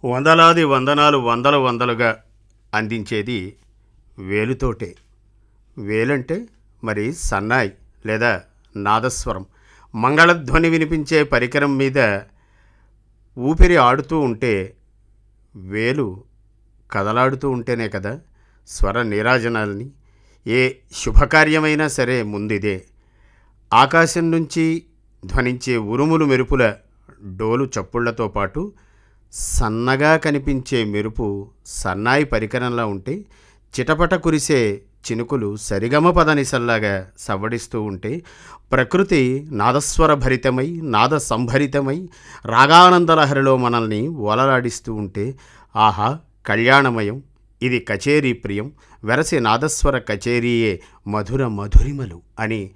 వందలాది వందనాలు వందల వందలుగా అందించేది వేలుతోటే వేలంటే మరి సన్నాయి లేదా నాదస్వరం మంగళధ్వని వినిపించే పరికరం మీద ఊపిరి ఆడుతూ ఉంటే వేలు కదలాడుతూ ఉంటేనే కదా స్వర నీరాజనాల్ని ఏ శుభకార్యమైనా సరే ముందిదే ఆకాశం నుంచి ధ్వనించే ఉరుములు మెరుపుల డోలు చప్పుళ్లతో పాటు సన్నగా కనిపించే మెరుపు సన్నాయి పరికరంలా ఉంటే చిటపట కురిసే చినుకులు సరిగమ పదనిసల్లాగా సవ్వడిస్తూ ఉంటే ప్రకృతి నాదస్వర భరితమై నాద సంభరితమై రాగానందలహరిలో మనల్ని ఓలలాడిస్తూ ఉంటే ఆహా కళ్యాణమయం ఇది కచేరీ ప్రియం వెరసి నాదస్వర కచేరీయే మధుర మధురిమలు అని